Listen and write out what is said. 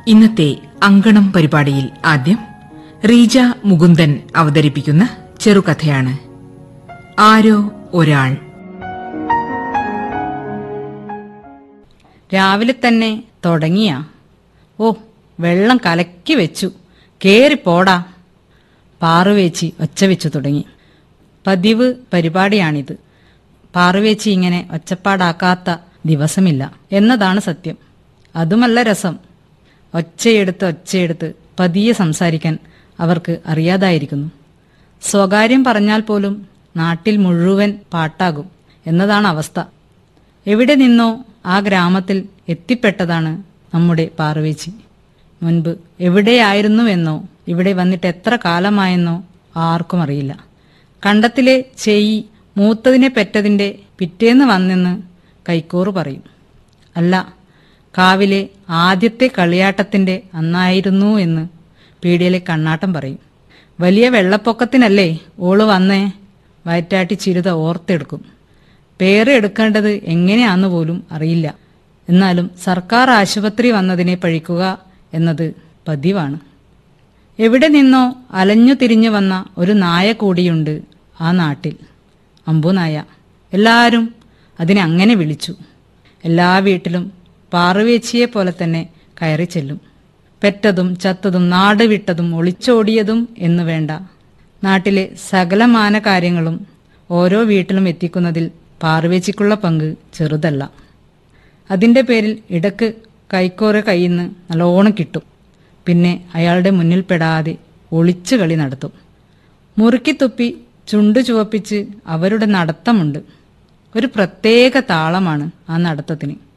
ഇന്നത്തെ അങ്കണം പരിപാടിയിൽ ആദ്യം റീജ മുകുന്ദൻ അവതരിപ്പിക്കുന്ന ചെറുകഥയാണ് ആരോ ഒരാൾ രാവിലെ തന്നെ തുടങ്ങിയാ ഓ വെള്ളം കലക്കി വെച്ചു കേറിപ്പോടാ പാറുവേച്ചി ഒച്ച വെച്ചു തുടങ്ങി പതിവ് പരിപാടിയാണിത് പാറുവേച്ചി ഇങ്ങനെ ഒച്ചപ്പാടാക്കാത്ത ദിവസമില്ല എന്നതാണ് സത്യം അതുമല്ല രസം ഒച്ചയെടുത്ത് ഒച്ചയെടുത്ത് പതിയെ സംസാരിക്കാൻ അവർക്ക് അറിയാതായിരിക്കുന്നു സ്വകാര്യം പറഞ്ഞാൽ പോലും നാട്ടിൽ മുഴുവൻ പാട്ടാകും എന്നതാണ് അവസ്ഥ എവിടെ നിന്നോ ആ ഗ്രാമത്തിൽ എത്തിപ്പെട്ടതാണ് നമ്മുടെ പാർവേച്ചി മുൻപ് എവിടെയായിരുന്നുവെന്നോ ഇവിടെ വന്നിട്ട് എത്ര കാലമായെന്നോ ആർക്കും അറിയില്ല കണ്ടത്തിലെ ചെയ്യി മൂത്തതിനെ പെറ്റതിന്റെ പിറ്റേന്ന് വന്നെന്ന് കൈക്കോറ് പറയും അല്ല കാവിലെ ആദ്യത്തെ കളിയാട്ടത്തിന്റെ അന്നായിരുന്നു എന്ന് പീടിയയിലെ കണ്ണാട്ടം പറയും വലിയ വെള്ളപ്പൊക്കത്തിനല്ലേ ഓള് വന്നേ വയറ്റാട്ടി ചിരുത ഓർത്തെടുക്കും പേര് എടുക്കേണ്ടത് എങ്ങനെയാന്ന് പോലും അറിയില്ല എന്നാലും സർക്കാർ ആശുപത്രി വന്നതിനെ പഴിക്കുക എന്നത് പതിവാണ് എവിടെ നിന്നോ അലഞ്ഞു തിരിഞ്ഞു വന്ന ഒരു നായ കൂടിയുണ്ട് ആ നാട്ടിൽ അമ്പുനായ എല്ലാരും അതിനെ അങ്ങനെ വിളിച്ചു എല്ലാ വീട്ടിലും പാറുവേച്ചിയെ പോലെ തന്നെ കയറി ചെല്ലും പെറ്റതും ചത്തതും നാട് വിട്ടതും ഒളിച്ചോടിയതും എന്നു വേണ്ട നാട്ടിലെ സകലമാന കാര്യങ്ങളും ഓരോ വീട്ടിലും എത്തിക്കുന്നതിൽ പാറുവേച്ചിക്കുള്ള പങ്ക് ചെറുതല്ല അതിന്റെ പേരിൽ ഇടക്ക് കൈക്കോര കയ്യിന്ന് നല്ലോണം കിട്ടും പിന്നെ അയാളുടെ മുന്നിൽ പെടാതെ ഒളിച്ചു കളി നടത്തും മുറുക്കിത്തുപ്പി ചുണ്ടു ചുവപ്പിച്ച് അവരുടെ നടത്തമുണ്ട് ഒരു പ്രത്യേക താളമാണ് ആ നടത്തത്തിന്